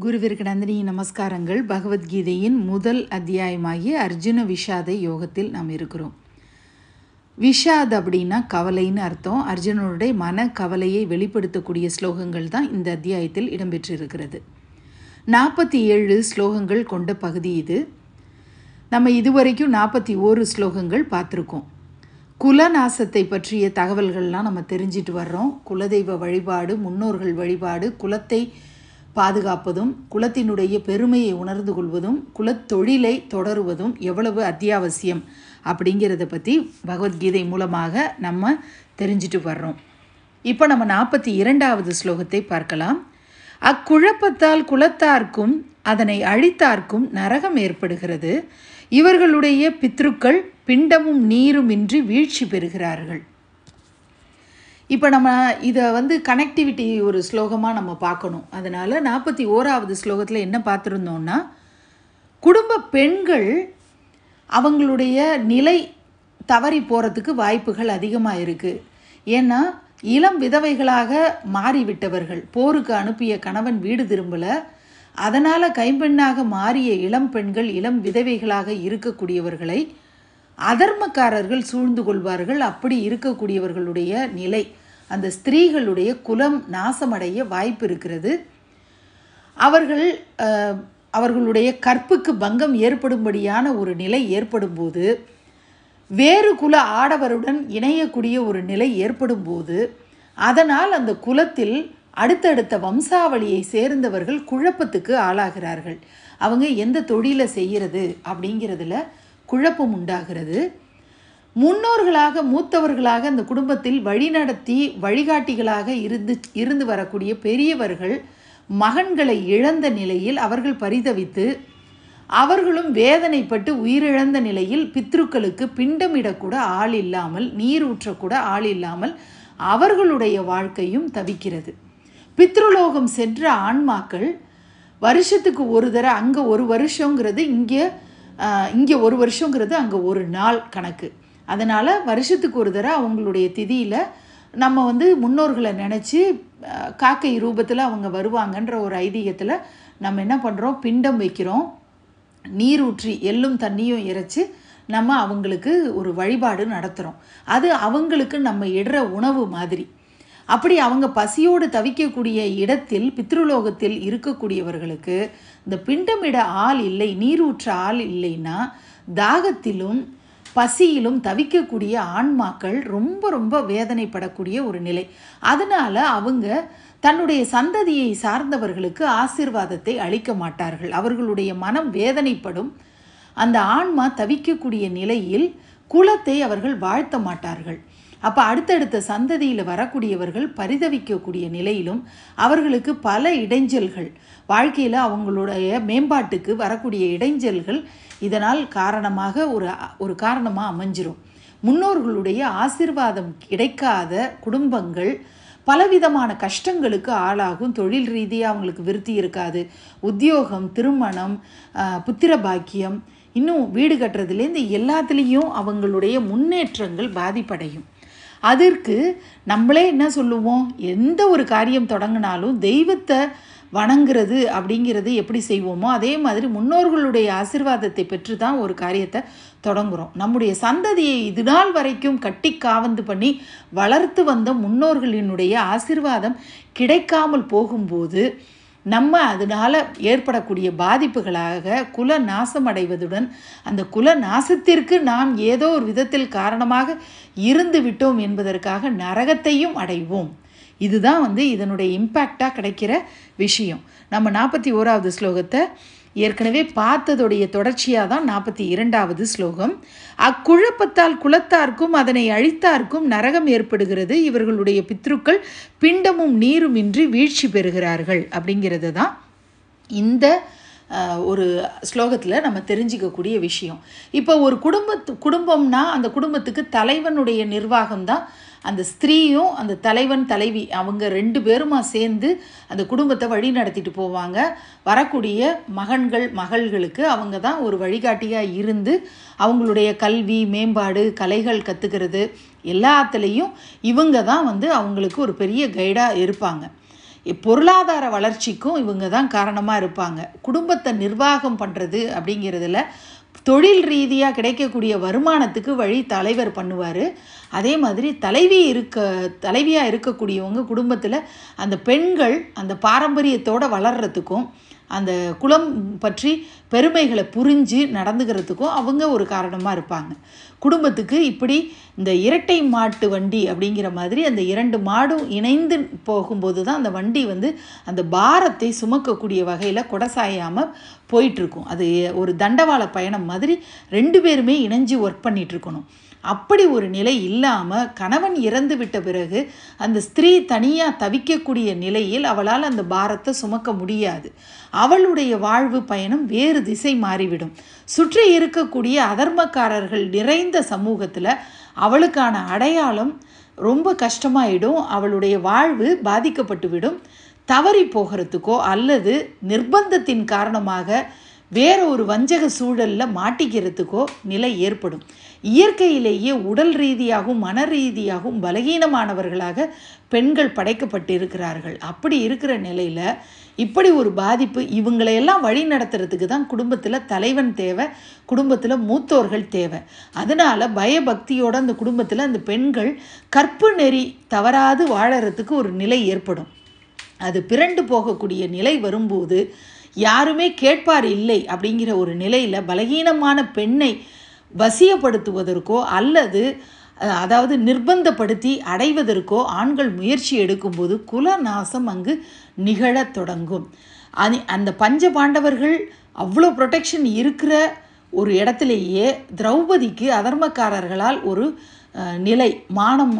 குருவிற்கு நந்தினி நமஸ்காரங்கள் பகவத்கீதையின் முதல் அத்தியாயமாகிய அர்ஜுன விஷாத யோகத்தில் நாம் இருக்கிறோம் விஷாத் அப்படின்னா கவலைன்னு அர்த்தம் அர்ஜுனனுடைய மன கவலையை வெளிப்படுத்தக்கூடிய ஸ்லோகங்கள் தான் இந்த அத்தியாயத்தில் இடம்பெற்றிருக்கிறது நாற்பத்தி ஏழு ஸ்லோகங்கள் கொண்ட பகுதி இது நம்ம இதுவரைக்கும் நாற்பத்தி ஓரு ஸ்லோகங்கள் பார்த்துருக்கோம் குலநாசத்தை பற்றிய தகவல்கள்லாம் நம்ம தெரிஞ்சிட்டு வர்றோம் குலதெய்வ வழிபாடு முன்னோர்கள் வழிபாடு குலத்தை பாதுகாப்பதும் குலத்தினுடைய பெருமையை உணர்ந்து கொள்வதும் குலத்தொழிலை தொடருவதும் எவ்வளவு அத்தியாவசியம் அப்படிங்கிறத பற்றி பகவத்கீதை மூலமாக நம்ம தெரிஞ்சிட்டு வர்றோம் இப்போ நம்ம நாற்பத்தி இரண்டாவது ஸ்லோகத்தை பார்க்கலாம் அக்குழப்பத்தால் குலத்தார்க்கும் அதனை அழித்தார்க்கும் நரகம் ஏற்படுகிறது இவர்களுடைய பித்ருக்கள் பிண்டமும் நீருமின்றி வீழ்ச்சி பெறுகிறார்கள் இப்போ நம்ம இதை வந்து கனெக்டிவிட்டி ஒரு ஸ்லோகமாக நம்ம பார்க்கணும் அதனால் நாற்பத்தி ஓராவது ஸ்லோகத்தில் என்ன பார்த்துருந்தோம்னா குடும்ப பெண்கள் அவங்களுடைய நிலை தவறி போகிறதுக்கு வாய்ப்புகள் அதிகமாக இருக்குது ஏன்னா இளம் விதவைகளாக மாறிவிட்டவர்கள் போருக்கு அனுப்பிய கணவன் வீடு திரும்பலை அதனால் கைம்பெண்ணாக மாறிய இளம் பெண்கள் இளம் விதவைகளாக இருக்கக்கூடியவர்களை அதர்மக்காரர்கள் சூழ்ந்து கொள்வார்கள் அப்படி இருக்கக்கூடியவர்களுடைய நிலை அந்த ஸ்திரீகளுடைய குலம் நாசமடைய வாய்ப்பு இருக்கிறது அவர்கள் அவர்களுடைய கற்புக்கு பங்கம் ஏற்படும்படியான ஒரு நிலை ஏற்படும் போது வேறு குல ஆடவருடன் இணையக்கூடிய ஒரு நிலை ஏற்படும் போது அதனால் அந்த குலத்தில் அடுத்தடுத்த வம்சாவளியை சேர்ந்தவர்கள் குழப்பத்துக்கு ஆளாகிறார்கள் அவங்க எந்த தொழிலை செய்கிறது அப்படிங்கிறதுல குழப்பம் உண்டாகிறது முன்னோர்களாக மூத்தவர்களாக அந்த குடும்பத்தில் வழிநடத்தி வழிகாட்டிகளாக இருந்து இருந்து வரக்கூடிய பெரியவர்கள் மகன்களை இழந்த நிலையில் அவர்கள் பரிதவித்து அவர்களும் வேதனைப்பட்டு உயிரிழந்த நிலையில் பித்ருக்களுக்கு பிண்டமிடக்கூட ஆள் இல்லாமல் நீர் ஊற்றக்கூட ஆள் இல்லாமல் அவர்களுடைய வாழ்க்கையும் தவிக்கிறது பித்ருலோகம் சென்ற ஆன்மாக்கள் வருஷத்துக்கு ஒரு தர அங்கே ஒரு வருஷங்கிறது இங்கே இங்கே ஒரு வருஷங்கிறது அங்கே ஒரு நாள் கணக்கு அதனால் வருஷத்துக்கு ஒரு தடவை அவங்களுடைய திதியில் நம்ம வந்து முன்னோர்களை நினச்சி காக்கை ரூபத்தில் அவங்க வருவாங்கன்ற ஒரு ஐதீகத்தில் நம்ம என்ன பண்ணுறோம் பிண்டம் வைக்கிறோம் நீர் ஊற்றி எள்ளும் தண்ணியும் இறைச்சி நம்ம அவங்களுக்கு ஒரு வழிபாடு நடத்துகிறோம் அது அவங்களுக்கு நம்ம இடுற உணவு மாதிரி அப்படி அவங்க பசியோடு தவிக்கக்கூடிய இடத்தில் பித்ருலோகத்தில் இருக்கக்கூடியவர்களுக்கு இந்த பிண்டமிட ஆள் இல்லை நீரூற்ற ஆள் இல்லைன்னா தாகத்திலும் பசியிலும் தவிக்கக்கூடிய ஆன்மாக்கள் ரொம்ப ரொம்ப வேதனைப்படக்கூடிய ஒரு நிலை அதனால் அவங்க தன்னுடைய சந்ததியை சார்ந்தவர்களுக்கு ஆசிர்வாதத்தை அளிக்க மாட்டார்கள் அவர்களுடைய மனம் வேதனைப்படும் அந்த ஆன்மா தவிக்கக்கூடிய நிலையில் குலத்தை அவர்கள் வாழ்த்த மாட்டார்கள் அப்போ அடுத்தடுத்த சந்ததியில் வரக்கூடியவர்கள் பரிதவிக்கக்கூடிய நிலையிலும் அவர்களுக்கு பல இடைஞ்சல்கள் வாழ்க்கையில் அவங்களுடைய மேம்பாட்டுக்கு வரக்கூடிய இடைஞ்சல்கள் இதனால் காரணமாக ஒரு ஒரு காரணமாக அமைஞ்சிரும் முன்னோர்களுடைய ஆசிர்வாதம் கிடைக்காத குடும்பங்கள் பலவிதமான கஷ்டங்களுக்கு ஆளாகும் தொழில் ரீதியாக அவங்களுக்கு விருத்தி இருக்காது உத்தியோகம் திருமணம் புத்திர பாக்கியம் இன்னும் வீடு கட்டுறதுலேருந்து எல்லாத்துலேயும் அவங்களுடைய முன்னேற்றங்கள் பாதிப்படையும் அதற்கு நம்மளே என்ன சொல்லுவோம் எந்த ஒரு காரியம் தொடங்கினாலும் தெய்வத்தை வணங்குறது அப்படிங்கிறது எப்படி செய்வோமோ அதே மாதிரி முன்னோர்களுடைய ஆசிர்வாதத்தை பெற்று தான் ஒரு காரியத்தை தொடங்குகிறோம் நம்முடைய சந்ததியை இது நாள் வரைக்கும் கட்டி காவந்து பண்ணி வளர்த்து வந்த முன்னோர்களினுடைய ஆசிர்வாதம் கிடைக்காமல் போகும்போது நம்ம அதனால் ஏற்படக்கூடிய பாதிப்புகளாக குல நாசம் அடைவதுடன் அந்த குல நாசத்திற்கு நாம் ஏதோ ஒரு விதத்தில் காரணமாக இருந்து விட்டோம் என்பதற்காக நரகத்தையும் அடைவோம் இதுதான் வந்து இதனுடைய இம்பேக்டாக கிடைக்கிற விஷயம் நம்ம நாற்பத்தி ஓராவது ஸ்லோகத்தை ஏற்கனவே பார்த்ததுடைய தொடர்ச்சியாக தான் நாற்பத்தி இரண்டாவது ஸ்லோகம் அக்குழப்பத்தால் குலத்தார்க்கும் அதனை அழித்தார்க்கும் நரகம் ஏற்படுகிறது இவர்களுடைய பித்ருக்கள் பிண்டமும் நீருமின்றி வீழ்ச்சி பெறுகிறார்கள் அப்படிங்கிறது தான் இந்த ஒரு ஸ்லோகத்தில் நம்ம தெரிஞ்சிக்கக்கூடிய விஷயம் இப்போ ஒரு குடும்பத்து குடும்பம்னா அந்த குடும்பத்துக்கு தலைவனுடைய நிர்வாகம் தான் அந்த ஸ்திரீயும் அந்த தலைவன் தலைவி அவங்க ரெண்டு பேருமா சேர்ந்து அந்த குடும்பத்தை வழி நடத்திட்டு போவாங்க வரக்கூடிய மகன்கள் மகள்களுக்கு அவங்க தான் ஒரு வழிகாட்டியாக இருந்து அவங்களுடைய கல்வி மேம்பாடு கலைகள் கற்றுக்கிறது எல்லாத்துலேயும் இவங்க தான் வந்து அவங்களுக்கு ஒரு பெரிய கைடாக இருப்பாங்க பொருளாதார வளர்ச்சிக்கும் இவங்க தான் காரணமாக இருப்பாங்க குடும்பத்தை நிர்வாகம் பண்ணுறது அப்படிங்கிறதுல தொழில் ரீதியாக கிடைக்கக்கூடிய வருமானத்துக்கு வழி தலைவர் பண்ணுவார் அதே மாதிரி தலைவி இருக்க தலைவியாக இருக்கக்கூடியவங்க குடும்பத்தில் அந்த பெண்கள் அந்த பாரம்பரியத்தோடு வளர்கிறதுக்கும் அந்த குலம் பற்றி பெருமைகளை புரிஞ்சு நடந்துக்கிறதுக்கும் அவங்க ஒரு காரணமாக இருப்பாங்க குடும்பத்துக்கு இப்படி இந்த இரட்டை மாட்டு வண்டி அப்படிங்கிற மாதிரி அந்த இரண்டு மாடும் இணைந்து போகும்போது தான் அந்த வண்டி வந்து அந்த பாரத்தை சுமக்கக்கூடிய வகையில் கொடசாயாமல் போயிட்டுருக்கும் அது ஒரு தண்டவாள பயணம் மாதிரி ரெண்டு பேருமே இணைஞ்சு ஒர்க் பண்ணிகிட்ருக்கணும் அப்படி ஒரு நிலை இல்லாமல் கணவன் இறந்து விட்ட பிறகு அந்த ஸ்திரீ தனியாக தவிக்கக்கூடிய நிலையில் அவளால் அந்த பாரத்தை சுமக்க முடியாது அவளுடைய வாழ்வு பயணம் வேறு திசை மாறிவிடும் சுற்றி இருக்கக்கூடிய அதர்மக்காரர்கள் நிறைந்த சமூகத்தில் அவளுக்கான அடையாளம் ரொம்ப கஷ்டமாயிடும் அவளுடைய வாழ்வு பாதிக்கப்பட்டுவிடும் தவறி போகிறதுக்கோ அல்லது நிர்பந்தத்தின் காரணமாக வேற ஒரு வஞ்சக சூழலில் மாட்டிக்கிறதுக்கோ நிலை ஏற்படும் இயற்கையிலேயே உடல் ரீதியாகவும் மன ரீதியாகவும் பலகீனமானவர்களாக பெண்கள் படைக்கப்பட்டிருக்கிறார்கள் அப்படி இருக்கிற நிலையில் இப்படி ஒரு பாதிப்பு இவங்களையெல்லாம் வழி நடத்துறதுக்கு தான் குடும்பத்தில் தலைவன் தேவை குடும்பத்தில் மூத்தோர்கள் தேவை அதனால் பயபக்தியோட அந்த குடும்பத்தில் அந்த பெண்கள் கற்பு நெறி தவறாது வாழறதுக்கு ஒரு நிலை ஏற்படும் அது பிறண்டு போகக்கூடிய நிலை வரும்போது யாருமே கேட்பார் இல்லை அப்படிங்கிற ஒரு நிலையில் பலகீனமான பெண்ணை வசியப்படுத்துவதற்கோ அல்லது அதாவது நிர்பந்தப்படுத்தி அடைவதற்கோ ஆண்கள் முயற்சி எடுக்கும்போது குலநாசம் அங்கு நிகழத் தொடங்கும் அது அந்த பஞ்ச பாண்டவர்கள் அவ்வளோ ப்ரொடெக்ஷன் இருக்கிற ஒரு இடத்துலையே திரௌபதிக்கு அதர்மக்காரர்களால் ஒரு நிலை மானம்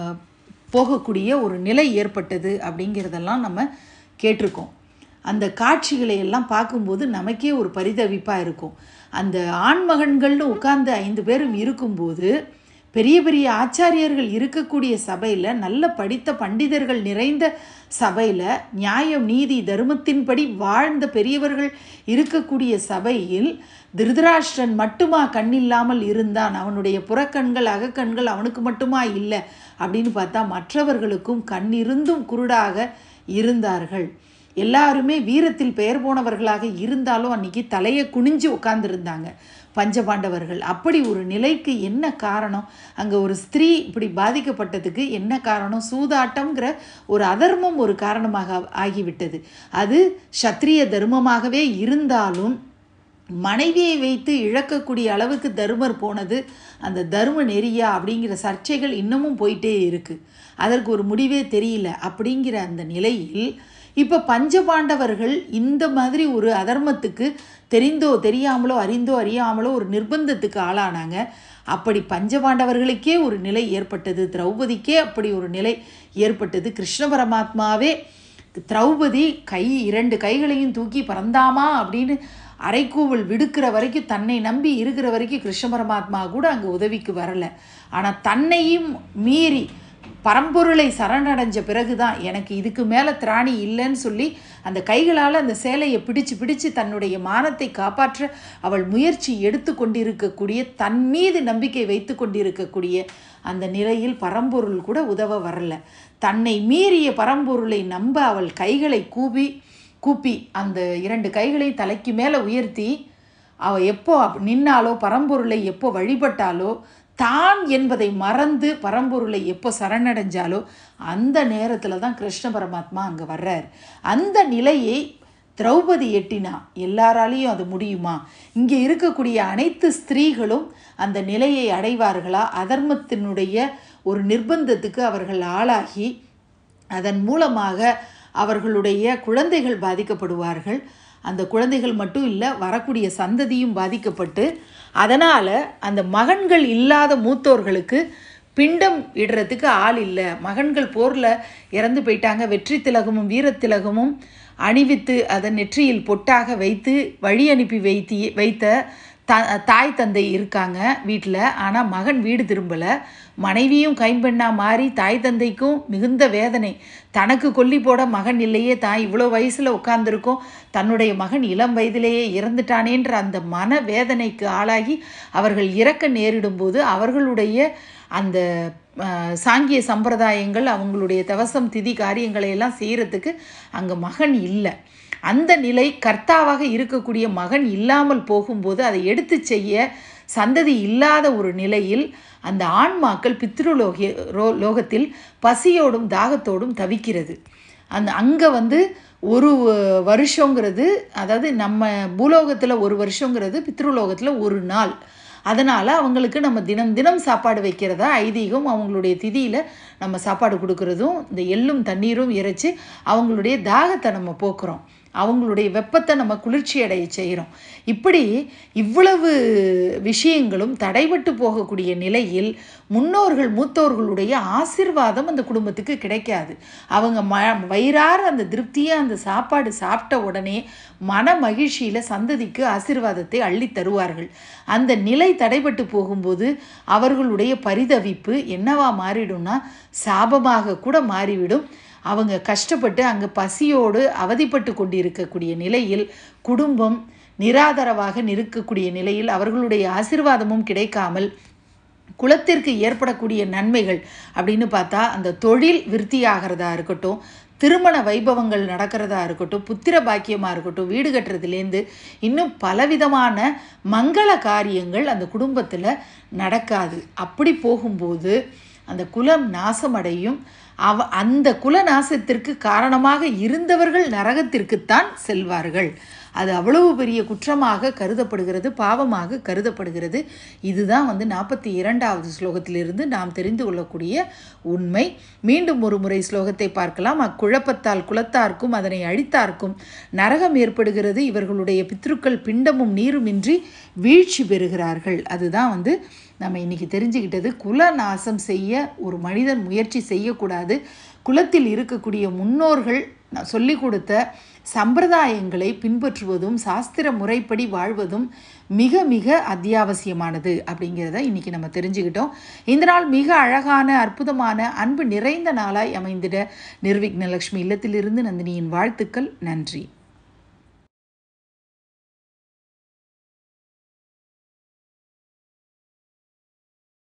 போகக்கூடிய ஒரு நிலை ஏற்பட்டது அப்படிங்கிறதெல்லாம் நம்ம கேட்டிருக்கோம் அந்த காட்சிகளை எல்லாம் பார்க்கும்போது நமக்கே ஒரு பரிதவிப்பாக இருக்கும் அந்த ஆண்மகன்கள்னு உட்கார்ந்து ஐந்து பேரும் இருக்கும்போது பெரிய பெரிய ஆச்சாரியர்கள் இருக்கக்கூடிய சபையில் நல்ல படித்த பண்டிதர்கள் நிறைந்த சபையில் நியாயம் நீதி தர்மத்தின்படி வாழ்ந்த பெரியவர்கள் இருக்கக்கூடிய சபையில் திருதராஷ்டிரன் மட்டுமா கண்ணில்லாமல் இருந்தான் அவனுடைய புறக்கண்கள் அகக்கண்கள் அவனுக்கு மட்டுமா இல்லை அப்படின்னு பார்த்தா மற்றவர்களுக்கும் கண்ணிருந்தும் குருடாக இருந்தார்கள் எல்லாருமே வீரத்தில் பெயர் போனவர்களாக இருந்தாலும் அன்னைக்கு தலையை குனிஞ்சு உட்கார்ந்துருந்தாங்க பஞ்சபாண்டவர்கள் அப்படி ஒரு நிலைக்கு என்ன காரணம் அங்கே ஒரு ஸ்திரீ இப்படி பாதிக்கப்பட்டதுக்கு என்ன காரணம் சூதாட்டம்ங்கிற ஒரு அதர்மம் ஒரு காரணமாக ஆகிவிட்டது அது சத்திரிய தர்மமாகவே இருந்தாலும் மனைவியை வைத்து இழக்கக்கூடிய அளவுக்கு தர்மர் போனது அந்த தர்ம நெறியா அப்படிங்கிற சர்ச்சைகள் இன்னமும் போயிட்டே இருக்குது அதற்கு ஒரு முடிவே தெரியல அப்படிங்கிற அந்த நிலையில் இப்போ பஞ்சபாண்டவர்கள் இந்த மாதிரி ஒரு அதர்மத்துக்கு தெரிந்தோ தெரியாமலோ அறிந்தோ அறியாமலோ ஒரு நிர்பந்தத்துக்கு ஆளானாங்க அப்படி பஞ்சபாண்டவர்களுக்கே ஒரு நிலை ஏற்பட்டது திரௌபதிக்கே அப்படி ஒரு நிலை ஏற்பட்டது கிருஷ்ண பரமாத்மாவே திரௌபதி கை இரண்டு கைகளையும் தூக்கி பறந்தாமா அப்படின்னு அரைக்கூவல் விடுக்கிற வரைக்கும் தன்னை நம்பி இருக்கிற வரைக்கும் கிருஷ்ண பரமாத்மா கூட அங்கே உதவிக்கு வரலை ஆனால் தன்னையும் மீறி பரம்பொருளை சரணடைஞ்ச பிறகு தான் எனக்கு இதுக்கு மேலே திராணி இல்லைன்னு சொல்லி அந்த கைகளால் அந்த சேலையை பிடிச்சு பிடிச்சு தன்னுடைய மானத்தை காப்பாற்ற அவள் முயற்சி எடுத்து கொண்டிருக்கக்கூடிய தன் மீது நம்பிக்கை வைத்து கொண்டிருக்கக்கூடிய அந்த நிலையில் பரம்பொருள் கூட உதவ வரல தன்னை மீறிய பரம்பொருளை நம்ப அவள் கைகளை கூப்பி கூப்பி அந்த இரண்டு கைகளை தலைக்கு மேலே உயர்த்தி அவள் எப்போ நின்னாலோ பரம்பொருளை எப்போ வழிபட்டாலோ தான் என்பதை மறந்து பரம்பொருளை எப்போ சரணடைஞ்சாலோ அந்த நேரத்தில் தான் கிருஷ்ண பரமாத்மா அங்கே வர்றார் அந்த நிலையை திரௌபதி எட்டினா எல்லாராலையும் அது முடியுமா இங்கே இருக்கக்கூடிய அனைத்து ஸ்திரீகளும் அந்த நிலையை அடைவார்களா அதர்மத்தினுடைய ஒரு நிர்பந்தத்துக்கு அவர்கள் ஆளாகி அதன் மூலமாக அவர்களுடைய குழந்தைகள் பாதிக்கப்படுவார்கள் அந்த குழந்தைகள் மட்டும் இல்லை வரக்கூடிய சந்ததியும் பாதிக்கப்பட்டு அதனால் அந்த மகன்கள் இல்லாத மூத்தோர்களுக்கு பிண்டம் இடுறதுக்கு ஆள் இல்லை மகன்கள் போரில் இறந்து போயிட்டாங்க வெற்றி திலகமும் வீரத்திலகமும் அணிவித்து அதை நெற்றியில் பொட்டாக வைத்து வழி அனுப்பி வைத்தி வைத்த த தாய் தந்தை இருக்காங்க வீட்டில் ஆனால் மகன் வீடு திரும்பலை மனைவியும் கைம்பெண்ணாக மாறி தாய் தந்தைக்கும் மிகுந்த வேதனை தனக்கு கொல்லி போட மகன் இல்லையே தான் இவ்வளோ வயசில் உட்கார்ந்துருக்கோம் தன்னுடைய மகன் இளம் வயதிலேயே இறந்துட்டானேன்ற அந்த மன வேதனைக்கு ஆளாகி அவர்கள் இறக்க நேரிடும்போது அவர்களுடைய அந்த அஹ், சாங்கிய சம்பிரதாயங்கள் அவங்களுடைய தவசம் திதி காரியங்களை எல்லாம் செய்கிறதுக்கு அங்கே மகன் இல்லை அந்த நிலை கர்த்தாவாக இருக்கக்கூடிய மகன் இல்லாமல் போகும்போது அதை எடுத்து செய்ய சந்ததி இல்லாத ஒரு நிலையில் அந்த ஆன்மாக்கள் பித்ருலோக ரோ லோகத்தில் பசியோடும் தாகத்தோடும் தவிக்கிறது அந்த அங்கே வந்து ஒரு வருஷங்கிறது அதாவது நம்ம பூலோகத்தில் ஒரு வருஷங்கிறது பித்ருலோகத்தில் ஒரு நாள் அதனால் அவங்களுக்கு நம்ம தினம் தினம் சாப்பாடு வைக்கிறதா ஐதீகம் அவங்களுடைய திதியில் நம்ம சாப்பாடு கொடுக்கறதும் இந்த எள்ளும் தண்ணீரும் இறைச்சி அவங்களுடைய தாகத்தை நம்ம போக்குறோம் அவங்களுடைய வெப்பத்தை நம்ம குளிர்ச்சி அடைய செய்கிறோம் இப்படி இவ்வளவு விஷயங்களும் தடைபட்டு போகக்கூடிய நிலையில் முன்னோர்கள் மூத்தோர்களுடைய ஆசிர்வாதம் அந்த குடும்பத்துக்கு கிடைக்காது அவங்க ம வயிறார அந்த திருப்தியாக அந்த சாப்பாடு சாப்பிட்ட உடனே மன மகிழ்ச்சியில் சந்ததிக்கு ஆசிர்வாதத்தை அள்ளி தருவார்கள் அந்த நிலை தடைபட்டு போகும்போது அவர்களுடைய பரிதவிப்பு என்னவா மாறிடும்னா சாபமாக கூட மாறிவிடும் அவங்க கஷ்டப்பட்டு அங்கே பசியோடு அவதிப்பட்டு கொண்டிருக்கக்கூடிய நிலையில் குடும்பம் நிராதரவாக நிற்கக்கூடிய நிலையில் அவர்களுடைய ஆசிர்வாதமும் கிடைக்காமல் குலத்திற்கு ஏற்படக்கூடிய நன்மைகள் அப்படின்னு பார்த்தா அந்த தொழில் விருத்தியாகிறதா இருக்கட்டும் திருமண வைபவங்கள் நடக்கிறதா இருக்கட்டும் புத்திர பாக்கியமாக இருக்கட்டும் வீடு கட்டுறதுலேருந்து இன்னும் பலவிதமான மங்கள காரியங்கள் அந்த குடும்பத்தில் நடக்காது அப்படி போகும்போது அந்த குலம் நாசமடையும் அவ அந்த குல நாசத்திற்கு காரணமாக இருந்தவர்கள் நரகத்திற்குத்தான் செல்வார்கள் அது அவ்வளவு பெரிய குற்றமாக கருதப்படுகிறது பாவமாக கருதப்படுகிறது இதுதான் வந்து நாற்பத்தி இரண்டாவது ஸ்லோகத்திலிருந்து நாம் தெரிந்து கொள்ளக்கூடிய உண்மை மீண்டும் ஒரு முறை ஸ்லோகத்தை பார்க்கலாம் அக்குழப்பத்தால் குலத்தார்க்கும் அதனை அழித்தார்க்கும் நரகம் ஏற்படுகிறது இவர்களுடைய பித்ருக்கள் பிண்டமும் நீருமின்றி வீழ்ச்சி பெறுகிறார்கள் அதுதான் வந்து நம்ம இன்னைக்கு தெரிஞ்சுக்கிட்டது குல நாசம் செய்ய ஒரு மனிதன் முயற்சி செய்யக்கூடாது குலத்தில் இருக்கக்கூடிய முன்னோர்கள் சொல்லி கொடுத்த சம்பிரதாயங்களை பின்பற்றுவதும் சாஸ்திர முறைப்படி வாழ்வதும் மிக மிக அத்தியாவசியமானது அப்படிங்கிறத இன்னைக்கு நம்ம தெரிஞ்சுக்கிட்டோம் இந்த நாள் மிக அழகான அற்புதமான அன்பு நிறைந்த நாளாய் அமைந்திட நிர்விக்னலக்ஷ்மி இல்லத்திலிருந்து நந்தினியின் வாழ்த்துக்கள் நன்றி